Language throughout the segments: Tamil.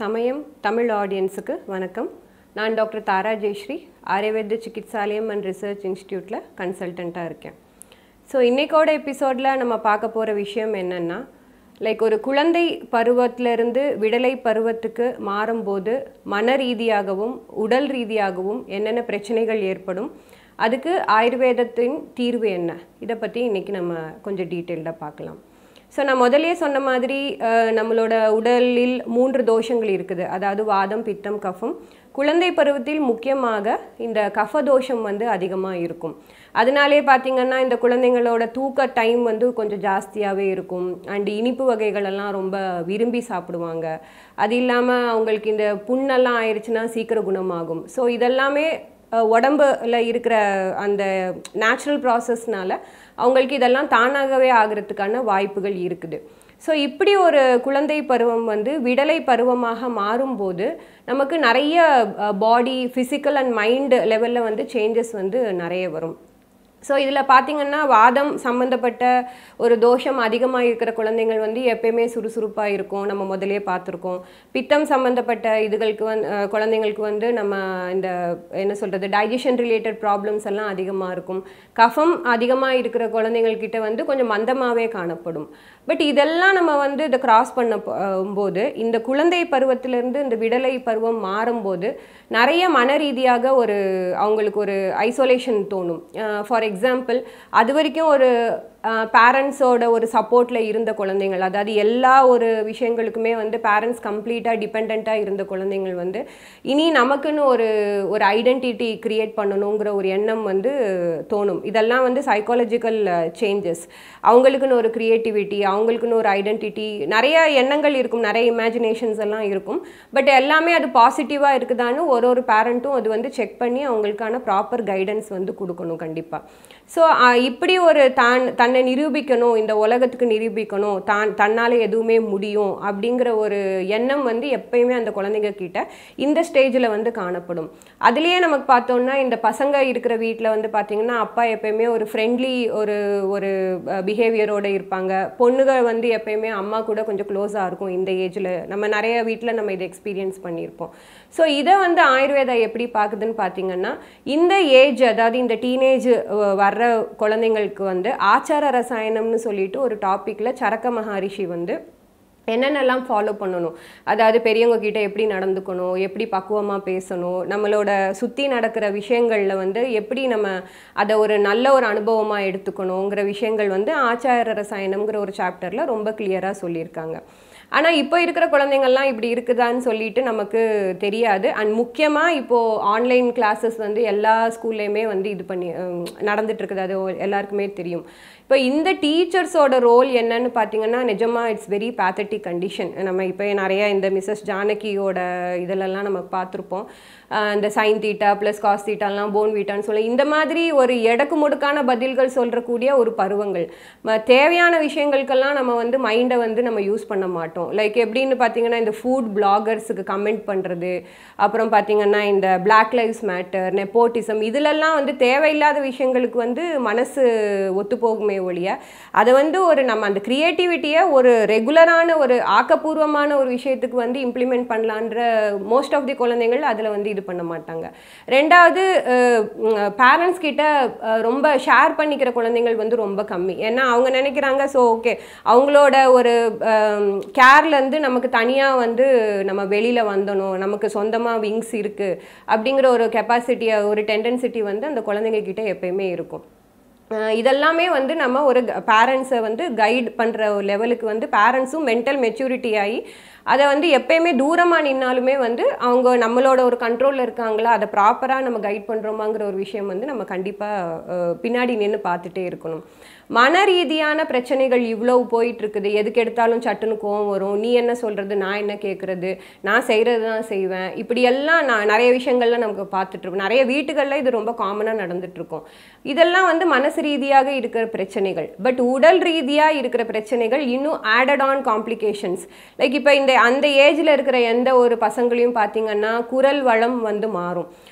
சமயம் தமிழ் ஆடியன்ஸுக்கு வணக்கம் நான் doctor Thara Jayasree Aryavaidya Chikitsalayam and research இன்ஸ்டியூட்டில் கன்சல்டண்ட்டாக இருக்கேன் ஸோ இன்றைக்கோட எபிசோடில் நம்ம பார்க்க போகிற விஷயம் என்னென்னா லைக் ஒரு குழந்தை பருவத்திலிருந்து விடலை பருவத்துக்கு மாறும்போது மன ரீதியாகவும் உடல் ரீதியாகவும் என்னென்ன பிரச்சனைகள் ஏற்படும் அதுக்கு ஆயுர்வேதத்தின் தீர்வு என்ன இதை பற்றி இன்றைக்கி நம்ம கொஞ்சம் டீட்டெயில்டாக பார்க்கலாம் ஸோ நான் முதல்லயே சொன்ன மாதிரி அஹ், நம்மளோட உடலில் மூன்று தோஷங்கள் இருக்குது அதாவது வாதம் பித்தம் கஃபம் குழந்தை பருவத்தில் முக்கியமாக இந்த கஃப தோஷம் வந்து அதிகமாக இருக்கும் அதனாலே பார்த்தீங்கன்னா இந்த குழந்தைங்களோட தூக்க டைம் வந்து கொஞ்சம் ஜாஸ்தியாகவே இருக்கும் அண்ட் இனிப்பு வகைகள் எல்லாம் ரொம்ப விரும்பி சாப்பிடுவாங்க அது இல்லாமல் அவங்களுக்கு இந்த புண்ணெல்லாம் ஆயிடுச்சுன்னா சீக்கிரம் குணமாகும் ஸோ இதெல்லாமே அஹ், உடம்புல இருக்கிற அந்த நேச்சுரல் ப்ராசஸ்னால அவங்களுக்கு இதெல்லாம் தானாகவே ஆகிறதுக்கான வாய்ப்புகள் இருக்குது ஸோ இப்படி ஒரு குழந்தை பருவம் வந்து விடலை பருவமாக மாறும்போது நமக்கு நிறைய பாடி ஃபிசிக்கல் அண்ட் மைண்ட் லெவலில் வந்து சேஞ்சஸ் வந்து நிறைய வரும் ஸோ இதில் பார்த்தீங்கன்னா வாதம் சம்மந்தப்பட்ட ஒரு தோஷம் அதிகமாக இருக்கிற குழந்தைங்கள் வந்து எப்பயுமே சுறுசுறுப்பாக இருக்கும் நம்ம முதலே பார்த்துருக்கோம் பித்தம் சம்மந்தப்பட்ட இதுகளுக்கு வந்து அஹ், குழந்தைங்களுக்கு வந்து நம்ம இந்த என்ன சொல்கிறது டைஜஷன் ரிலேட்டட் ப்ராப்ளம்ஸ் எல்லாம் அதிகமாக இருக்கும் கஃபம் அதிகமாக இருக்கிற குழந்தைங்கள்கிட்ட வந்து கொஞ்சம் மந்தமாகவே காணப்படும் பட் இதெல்லாம் நம்ம வந்து இதை கிராஸ் பண்ண போ- அஹ் போது இந்த குழந்தை பருவத்திலிருந்து இந்த விடலை பருவம் மாறும்போது நிறைய மன ரீதியாக ஒரு அவங்களுக்கு ஒரு ஐசோலேஷன் தோணும் ஃபார் எக்ஸாம்பிள் அது வரைக்கும் ஒரு பேரண்ட்ஸோட ஒரு சப்போர்ட்டில் இருந்த குழந்தைங்கள் அதாவது எல்லா ஒரு விஷயங்களுக்குமே வந்து பேரண்ட்ஸ் கம்ப்ளீட்டாக டிபெண்ட்டாக இருந்த குழந்தைங்கள் வந்து இனி நமக்குன்னு ஒரு ஒரு ஐடென்டிட்டி கிரியேட் பண்ணணுங்கிற ஒரு எண்ணம் வந்து தோணும் இதெல்லாம் வந்து சைக்காலஜிக்கல் சேஞ்சஸ் அவங்களுக்குன்னு ஒரு க்ரியேட்டிவிட்டி அவங்களுக்குன்னு ஒரு ஐடென்டிட்டி நிறைய எண்ணங்கள் இருக்கும் நிறைய இமேஜினேஷன்ஸ் எல்லாம் இருக்கும் பட் எல்லாமே அது பாசிட்டிவாக இருக்குதான்னு ஒரு ஒரு பேரண்ட்டும் அது வந்து செக் பண்ணி அவங்களுக்கான ப்ராப்பர் கைடன்ஸ் வந்து கொடுக்கணும் கண்டிப்பாக ஸோ இப்படி ஒரு தான் தன்னை நிரூபிக்கணும் இந்த உலகத்துக்கு நிரூபிக்கணும் தான் தன்னால் எதுவுமே முடியும் அப்படிங்கிற ஒரு எண்ணம் வந்து எப்பயுமே அந்த குழந்தைங்க கிட்ட இந்த ஸ்டேஜில் வந்து காணப்படும் அதுலேயே நமக்கு பார்த்தோம்னா இந்த பசங்க இருக்கிற வீட்டில் வந்து பார்த்தீங்கன்னா அப்பா எப்பயுமே ஒரு ஃப்ரெண்ட்லி ஒரு ஒரு பிஹேவியரோட இருப்பாங்க பொண்ணுங்க வந்து எப்பயுமே அம்மா கூட கொஞ்சம் க்ளோஸாக இருக்கும் இந்த ஏஜில் நம்ம நிறைய வீட்டில் நம்ம இதை எக்ஸ்பீரியன்ஸ் பண்ணியிருப்போம் ஸோ இதை வந்து ஆயுர்வேதா எப்படி பார்க்குதுன்னு பார்த்தீங்கன்னா இந்த ஏஜ் அதாவது இந்த டீனேஜ் வர்ற குழந்தைங்களுக்கு வந்து ஆச்சார ரசாயனம்னு சொல்லிட்டு ஒரு டாப்பிக்கில் சரக்க மகரிஷி வந்து என்னென்னலாம் ஃபாலோ பண்ணணும் அதாவது பெரியவங்க கிட்ட எப்படி நடந்துக்கணும் எப்படி பக்குவமாக பேசணும் நம்மளோட சுற்றி நடக்கிற விஷயங்களில் வந்து எப்படி நம்ம அதை ஒரு நல்ல ஒரு அனுபவமாக எடுத்துக்கணுங்கிற விஷயங்கள் வந்து ஆச்சார ரசாயனம்ங்கிற ஒரு சாப்டரில் ரொம்ப கிளியராக சொல்லியிருக்காங்க ஆனால் இப்போ இருக்கிற குழந்தைங்கள்லாம் இப்படி இருக்குதான்னு சொல்லிட்டு நமக்கு தெரியாது அண்ட் முக்கியமாக இப்போது ஆன்லைன் கிளாஸஸ் வந்து எல்லா ஸ்கூல்லையுமே வந்து இது பண்ணி ஹம், நடந்துட்டு இருக்குது அது எல்லாருக்குமே தெரியும் இப்போ இந்த டீச்சர்ஸோட ரோல் என்னன்னு பார்த்தீங்கன்னா நிஜமாக இட்ஸ் வெரி பேத்தட்டிக் கண்டிஷன் நம்ம இப்போ நிறைய இந்த மிஸ்ஸஸ் ஜானகியோட இதிலெல்லாம் நம்ம பார்த்துருப்போம் ஆஹ் இந்த சைன் தீட்டா ப்ளஸ் காஸ் தீட்டாலாம் போன் வீட்டான்னு சொல்ல இந்த மாதிரி ஒரு எடக்கு முடுக்கான பதில்கள் சொல்கிறக்கூடிய ஒரு பருவங்கள் ம தேவையான விஷயங்களுக்கெல்லாம் நம்ம வந்து மைண்டை வந்து நம்ம யூஸ் பண்ண மாட்டோம் லைக் எப்படின்னு பார்த்தீங்கன்னா இந்த ஃபுட் பிளாகர்ஸுக்கு கமெண்ட் பண்ணுறது அப்புறம் பார்த்தீங்கன்னா இந்த பிளாக் லைவ்ஸ் மேட்டர் நெப்போட்டிசம் இதிலெல்லாம் வந்து தேவையில்லாத விஷயங்களுக்கு வந்து மனசு ஒத்துப்போகுமே ஒழிய அதை வந்து ஒரு நம்ம அந்த க்ரியேட்டிவிட்டியை ஒரு ரெகுலரான ஒரு ஆக்கப்பூர்வமான ஒரு விஷயத்துக்கு வந்து இம்ப்ளிமெண்ட் பண்ணலான்ற மோஸ்ட் ஆஃப் தி குழந்தைகள் அதில் வந்து இது பண்ண மாட்டாங்க ரெண்டாவது பேரண்ட்ஸ் கிட்ட அஹ், ரொம்ப ஷேர் பண்ணிக்கிற குழந்தைகள் வந்து ரொம்ப கம்மி ஏன்னா அவங்க நினைக்கிறாங்க ஸோ ஓகே அவங்களோட ஒரு கேர்லேருந்து நமக்கு தனியாக வந்து நம்ம வெளியில் வந்தணும் நமக்கு சொந்தமாக விங்ஸ் இருக்குது அப்படிங்கிற ஒரு கெப்பாசிட்டியை ஒரு டெண்டன்சிட்டி வந்து அந்த குழந்தைங்க கிட்ட எப்பயுமே இருக்கும் அஹ் இதெல்லாமே வந்து நம்ம ஒரு பேரண்ட்ஸை வந்து கைட் பண்ணுற ஒரு லெவலுக்கு வந்து பேரண்ட்ஸும் மென்டல் மெச்சூரிட்டி ஆகி அதை வந்து எப்பயுமே தூரமாக நின்னாலுமே வந்து அவங்க நம்மளோட ஒரு கண்ட்ரோலில் இருக்காங்களா அதை ப்ராப்பராக நம்ம கைட் பண்ணுறோமாங்கிற ஒரு விஷயம் வந்து நம்ம கண்டிப்பாக பின்னாடி நின்று பார்த்துட்டே இருக்கணும் மன ரீதியான பிரச்சனைகள் இவ்வளவு போயிட்டு இருக்குது எதுக்கு எடுத்தாலும் சட்டுன்னு கோவம் வரும் நீ என்ன சொல்கிறது நான் என்ன கேட்குறது நான் செய்கிறது தான் செய்வேன் இப்படி எல்லாம் நான் நிறைய விஷயங்கள்லாம் நமக்கு பார்த்துட்ருக்கோம் நிறைய வீட்டுகளில் இது ரொம்ப காமனாக நடந்துட்டுருக்கோம் இதெல்லாம் வந்து மனசு ரீதியாக இருக்கிற பிரச்சனைகள் பட் உடல் ரீதியாக இருக்கிற பிரச்சனைகள் இன்னும் ஆடட் ஆன் காம்ப்ளிகேஷன்ஸ் லைக் இப்போ இந்த அந்த ஏஜில் இருக்கிற எந்த ஒரு பசங்களையும் பார்த்தீங்கன்னா குரல் வளம் வந்து மாறும்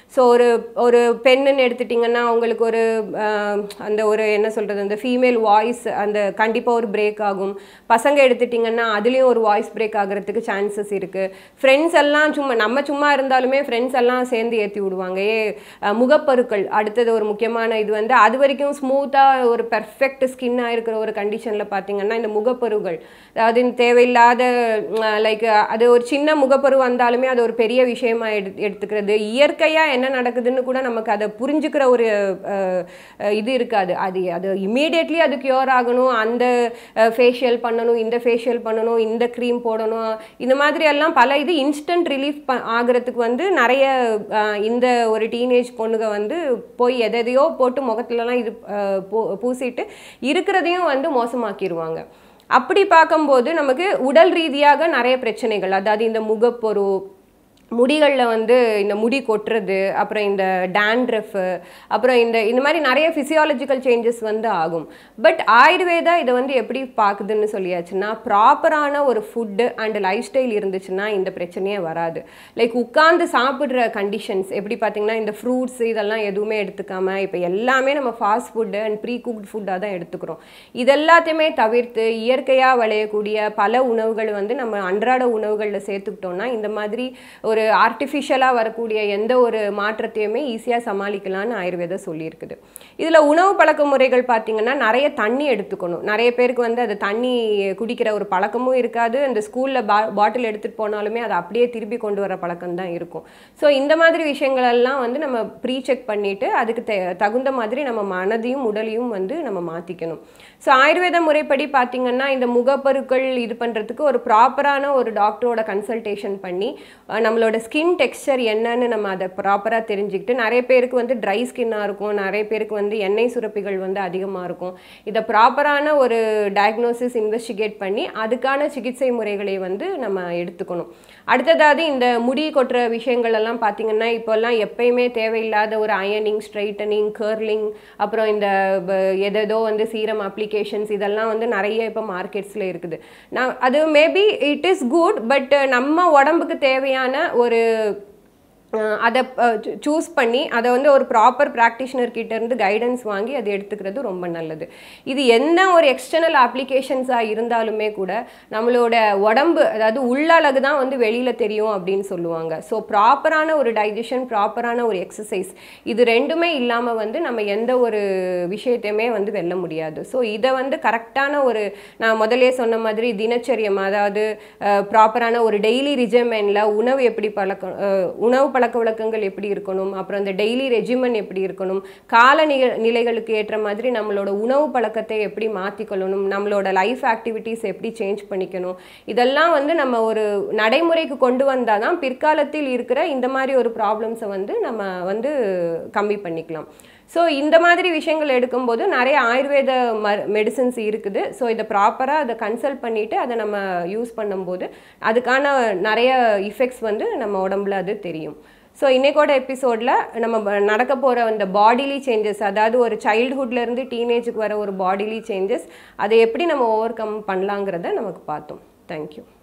ஸோ ஒரு ஒரு பெண்ணுன்னு எடுத்துட்டிங்கன்னா அவங்களுக்கு ஒரு ஆஹ், அந்த ஒரு என்ன சொல்கிறது அந்த ஃபீமேல் வாய்ஸ் அந்த கண்டிப்பாக ஒரு பிரேக் ஆகும் பசங்க எடுத்துட்டிங்கன்னா அதுலேயும் ஒரு வாய்ஸ் பிரேக் ஆகிறதுக்கு சான்சஸ் இருக்குது ஃப்ரெண்ட்ஸ் எல்லாம் சும்மா நம்ம சும்மா இருந்தாலுமே ஃப்ரெண்ட்ஸ் எல்லாம் சேர்ந்து ஏற்றி விடுவாங்க ஏ அஹ், முகப்பருக்கள் அடுத்தது ஒரு முக்கியமான இது வந்து அது வரைக்கும் ஸ்மூத்தாக ஒரு பெர்ஃபெக்ட் ஸ்கின்னாக இருக்கிற ஒரு கண்டிஷனில் பார்த்தீங்கன்னா இந்த முகப்பருகள் அதாவது இந்த தேவையில்லாத லைக் அது ஒரு சின்ன முகப்பரு வந்தாலுமே அது ஒரு பெரிய விஷயமா எடு எடுத்துக்கிறது இயற்கையாக என்ன நடக்குதுன்னு கூட நமக்கு அதை புரிஞ்சுக்கிற ஒரு அஹ், அஹ், இது இருக்காது அது அது இமீடியட்லி அது க்யூர் ஆகணும் அந்த ஃபேஷியல் பண்ணணும் இந்த ஃபேஷியல் பண்ணணும் இந்த க்ரீம் போடணும் இந்த மாதிரி எல்லாம் பல இது இன்ஸ்டன்ட் ரிலீஃப் ப ஆகிறதுக்கு வந்து நிறைய அஹ், இந்த ஒரு டீனேஜ் பொண்ணுங்க வந்து போய் எதையோ போட்டு முகத்துலலாம் இது அஹ், பூ- பூசிட்டு இருக்கிறதையும் வந்து மோசமாக்கிடுவாங்க அப்படி பார்க்கும்போது நமக்கு உடல் ரீதியாக நிறைய பிரச்சனைகள் அதாவது இந்த முகப்பொரு முடிகளில் வந்து இந்த முடி கொட்டுறது அப்புறம் இந்த டேண்ட்ரஃபு அப்புறம் இந்த இந்த மாதிரி நிறைய ஃபிசியாலஜிக்கல் சேஞ்சஸ் வந்து ஆகும் பட் ஆயுர்வேதா இதை வந்து எப்படி பார்க்குதுன்னு சொல்லியாச்சுன்னா ப்ராப்பரான ஒரு ஃபுட்டு அண்ட் லைஃப் ஸ்டைல் இருந்துச்சுன்னா இந்த பிரச்சனையே வராது லைக் உட்கார்ந்து சாப்பிட்ற கண்டிஷன்ஸ் எப்படி பார்த்தீங்கன்னா இந்த ஃப்ரூட்ஸ் இதெல்லாம் எதுவுமே எடுத்துக்காம இப்போ எல்லாமே நம்ம fast food and precooked ஃபுட்டாக தான் எடுத்துக்கிறோம் இதெல்லாத்தையுமே தவிர்த்து இயற்கையாக விளையக்கூடிய பல உணவுகள் வந்து நம்ம அன்றாட உணவுகளில் சேர்த்துக்கிட்டோம்னா இந்த மாதிரி ஒரு ஆர்டிஃபிஷியலாக வரக்கூடிய எந்த ஒரு மாற்றத்தையுமே ஈஸியாக சமாளிக்கலாம்னு ஆயுர்வேதம் சொல்லியிருக்குது இதில் உணவு பழக்க முறைகள் பார்த்தீங்கன்னா நிறைய தண்ணி எடுத்துக்கணும் நிறைய பேருக்கு வந்து அது தண்ணி குடிக்கிற ஒரு பழக்கமும் இருக்காது அந்த ஸ்கூலில் பா பாட்டில் எடுத்துகிட்டு போனாலுமே அதை அப்படியே திருப்பி கொண்டு வர பழக்கம் தான் இருக்கும் ஸோ இந்த மாதிரி விஷயங்கள் எல்லாம் வந்து நம்ம ப்ரீ செக் பண்ணிவிட்டு அதுக்கு தெ தகுந்த மாதிரி நம்ம மனதையும் உடலையும் வந்து நம்ம மாற்றிக்கணும் ஸோ ஆயுர்வேத முறைப்படி பார்த்தீங்கன்னா இந்த முகப்பருக்கள் இது பண்ணுறதுக்கு ஒரு ப்ராப்பரான ஒரு டாக்டரோட கன்சல்டேஷன் பண்ணி அஹ், நம்மளோட ஸ்கின் டெக்ஸ்சர் என்னன்னு நம்ம அதை ப்ராப்பராக தெரிஞ்சுக்கிட்டு நிறைய பேருக்கு வந்து ட்ரை ஸ்கின்னாக இருக்கும் நிறைய பேருக்கு வந்து எண்ணெய் சுரப்பிகள் வந்து அதிகமாக இருக்கும் இதை ப்ராப்பரான ஒரு டயக்னோசிஸ் இன்வெஸ்டிகேட் பண்ணி அதுக்கான சிகிச்சை முறைகளை வந்து நம்ம எடுத்துக்கணும் அடுத்ததாவது இந்த முடி கொட்டுற விஷயங்கள் எல்லாம் பார்த்தீங்கன்னா இப்போல்லாம் எப்பயுமே தேவையில்லாத ஒரு அயனிங் ஸ்ட்ரைட்டனிங் கர்லிங் அப்புறம் இந்த ப- எதேதோ வந்து சீரம் அப்ளிகேஷன்ஸ் இதெல்லாம் வந்து நிறைய இப்போ மார்க்கெட்ஸில் இருக்குது நான் அது maybe it is good but நம்ம உடம்புக்கு தேவையான ஒரு அஹ் அதை சூஸ் பண்ணி அதை வந்து ஒரு ப்ராப்பர் ப்ராக்டிஷனர் கிட்ட இருந்து கைடன்ஸ் வாங்கி அதை எடுத்துக்கிறது ரொம்ப நல்லது இது என்ன ஒரு எக்ஸ்டர்னல் அப்ளிகேஷன்ஸாக இருந்தாலுமே கூட நம்மளோட உடம்பு அதாவது உள்ளழகு தான் வந்து வெளியில் தெரியும் அப்படின்னு சொல்லுவாங்க ஸோ ப்ராப்பரான ஒரு டைஜஷன் ப்ராப்பரான ஒரு எக்ஸசைஸ் இது ரெண்டுமே இல்லாமல் வந்து நம்ம எந்த ஒரு விஷயத்தையுமே வந்து வெல்ல முடியாது ஸோ இதை வந்து கரெக்டான ஒரு நான் முதலே சொன்ன மாதிரி தினச்சரியம் அதாவது ப்ராப்பரான ஒரு டெய்லி ரிஜமெண்டில் உணவு எப்படி பழக்க அஹ், உணவு பழக்க வழக்கங்கள் எப்படி இருக்கணும் அப்புறம் இந்த டெய்லி ரெஜிமன் எப்படி இருக்கணும் கால நிக- நிலைகளுக்கு ஏற்ற மாதிரி நம்மளோட உணவு பழக்கத்தை எப்படி மாற்றிக்கொள்ளணும் நம்மளோட லைஃப் ஆக்டிவிட்டீஸ் எப்படி சேஞ்ச் பண்ணிக்கணும் இதெல்லாம் வந்து நம்ம ஒரு நடைமுறைக்கு கொண்டு வந்தால் தான் பிற்காலத்தில் இருக்கிற இந்த மாதிரி ஒரு ப்ராப்ளம்ஸை வந்து நம்ம வந்து கம்மி பண்ணிக்கலாம் ஸோ இந்த மாதிரி விஷயங்கள் எடுக்கும்போது நிறைய ஆயுர்வேத ம மெடிசின்ஸ் இருக்குது ஸோ இதை ப்ராப்பராக அதை கன்சல்ட் பண்ணிவிட்டு அதை நம்ம யூஸ் பண்ணும்போது அதுக்கான நிறைய இஃபெக்ட்ஸ் வந்து நம்ம உடம்புல அது தெரியும் ஸோ இன்னைக்கோட எபிசோடில் நம்ம ப- நடக்க போகிற அந்த பாடிலி சேஞ்சஸ் அதாவது ஒரு சைல்டுஹுட்லேருந்து டீனேஜுக்கு வர ஒரு பாடிலி சேஞ்சஸ் அதை எப்படி நம்ம ஓவர் கம் பண்ணலாங்கிறத நமக்கு பார்த்தோம் தேங்க்யூ